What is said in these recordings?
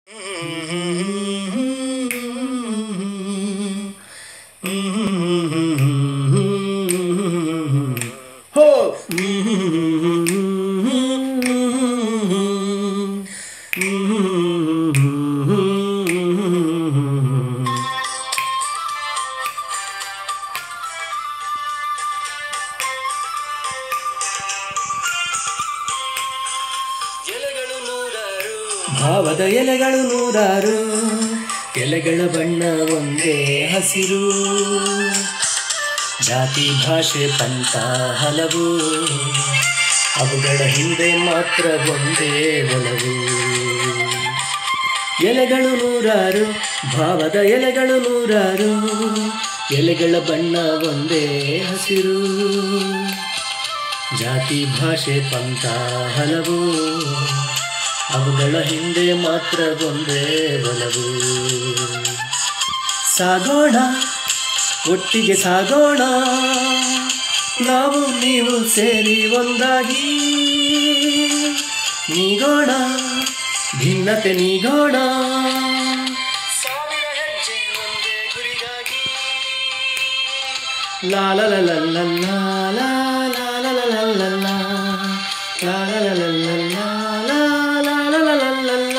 ಹೋ ಎಲೆಗಳು ನೂರಾರು ಭಾವದ ಎಲೆಗಳು ನೂರಾರು ಎಲೆಗಳ ಬಣ್ಣ ಒಂದೇ ಹಸಿರು ಜಾತಿ ಭಾಷೆ ಪಂಥ ಹಲವು ಅವುಗಳ ಹಿಂದೆ ಮಾತ್ರ ಒಂದೇ ಒಲವು ಎಲೆಗಳು ನೂರಾರು ಭಾವದ ಎಲೆಗಳು ನೂರಾರು ಎಲೆಗಳ ಬಣ್ಣ ಒಂದೇ ಹಸಿರು ಜಾತಿ ಭಾಷೆ ಪಂಥ ಹಲವು ಅವುಗಳ ಹಿಂದೆ ಮಾತ್ರ ಒಂದೇ ಒಲವು ಸಾಗೋಣ ಒಟ್ಟಿಗೆ ಸಾಗೋಣ ನಾವು ನೀವು ಸೇರಿ ಒಂದಾಗಿ ನೀಗೋಣ ಭಿನ್ನತೆ ನೀಗೋಣ ಸಾವಿರ ಹೆಜ್ಜೆ ಒಂದೇ ಗುರಿಗಾಗಿ ಲಾ ಲ ಲ ಲ ಲ ಲಾ ಲಾ ಲಾ ಲ ಲ ಲ ಲ ಲಾ. ಲಾ ಲ ಲ ಲ ಲ ಲಾ ಲಾ ಲಾ ಲ ಲ ಲ ಲ ಲಾ.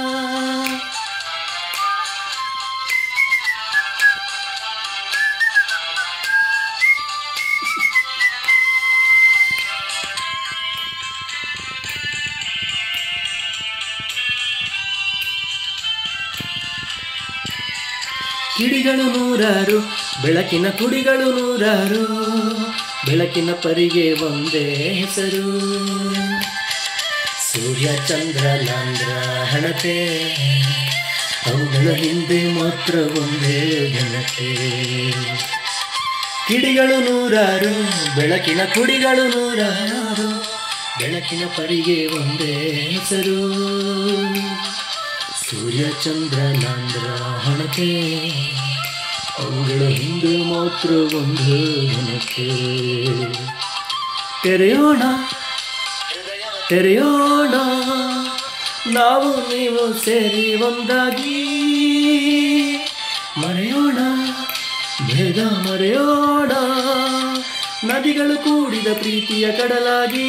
ಕಿಡಿಗಳು ನೂರಾರು ಬೆಳಕಿನ ಕುಡಿಗಳು ನೂರಾರು ಬೆಳಕಿನ ಪರಿಗೆ ಒಂದೇ ಹೆಸರು ಸೂರ್ಯ ಚಂದ್ರ ಲಾಂದ್ರ ಹಣತೆ ಅವುಗಳ ಹಿಂದೆ ಮಾತ್ರ ಒಂದೇ ಘನತೆ ಕಿಡಿಗಳು ನೂರಾರು ಬೆಳಕಿನ ಕುಡಿಗಳು ನೂರಾರು ಬೆಳಕಿನ ಪರಿಗೆ ಒಂದೇ ಹೆಸರು ಸೂರ್ಯ ಚಂದ್ರ ಲಾಂದ್ರ ಹಣತೆ ಅವುಗಳ ಹಿಂದೆ ಮಾತ್ರ ಒಂದು ಘನತೆ ತೆರೆಯೋಣ ಹೃದಯ ತೆರೆಯೋಣ ನಾವು ನೀವು ಸೇರಿ ಒಂದಾಗಿ ಮರೆಯೋಣ ಭೇದ ಮರೆಯೋಣ ನದಿಗಳು ಕೂಡಿದ ಪ್ರೀತಿಯ ಕಡಲಾಗಿ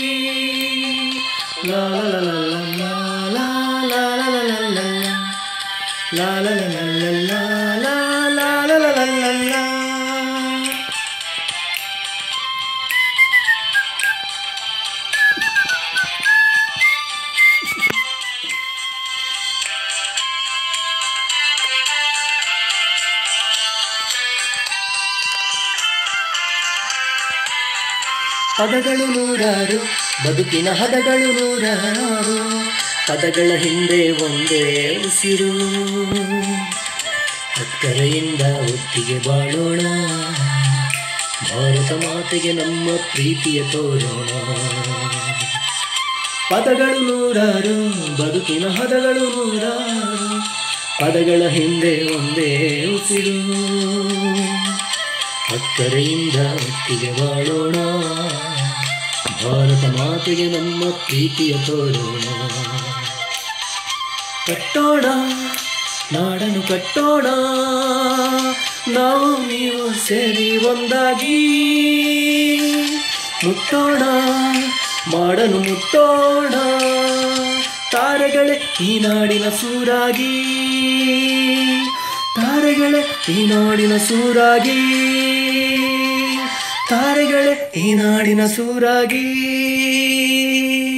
ಲಾ ಲ ಲ ಲ ಲ ಲಾ ಲಾ ಲ ಲ ಲ ಲ ಲಾ ಲಾ ಲ ಲ ಲ ಲ ಲಾ ಲಾ ಲ ಲ ಲ ಲ ಲಾ. ಪದಗಳು ನೂರಾರು ಬದುಕಿನ ಹದಗಳು ನೂರಾರು ಪದಗಳ ಹಿಂದೆ ಒಂದೇ ಉಸಿರು ಅಕ್ಕರೆಯಿಂದ ಒಟ್ಟಿಗೆ ಬಾಳೋಣ ಭಾರತ ಮಾತೆಗೆ ನಮ್ಮ ಪ್ರೀತಿಯ ತೋರೋಣ ಪದಗಳು ನೂರಾರು ಬದುಕಿನ ಹದಗಳು ನೂರಾರು ಪದಗಳ ಹಿಂದೆ ಒಂದೇ ಉಸಿರು ಅಕ್ಕರೆಯಿಂದ ಒಟ್ಟಿಗೆ ಬಾಳೋಣ ಭಾರತ ಮಾತೆಗೆ ನಮ್ಮ ಪ್ರೀತಿಯ ತೋರೋಣ ಕಟ್ಟೋಣ ನಾಡನ್ನು ಕಟ್ಟೋಣ ನಾವು ನೀವು ಸೇರಿ ಒಂದಾಗಿ ಮುಟ್ಟೋಣ ಮಾಡನು ಮುಟ್ಟೋಣ ತಾರೆಗಳೇ ಈ ನಾಡಿನ ಸೂರಾಗಿ ತಾರೆಗಳೇ ಈ ನಾಡಿನ ಸೂರಾಗಿ ತಾರೆಗಳೇ ಈ ನಾಡಿನ ಸೂರಾಗಿ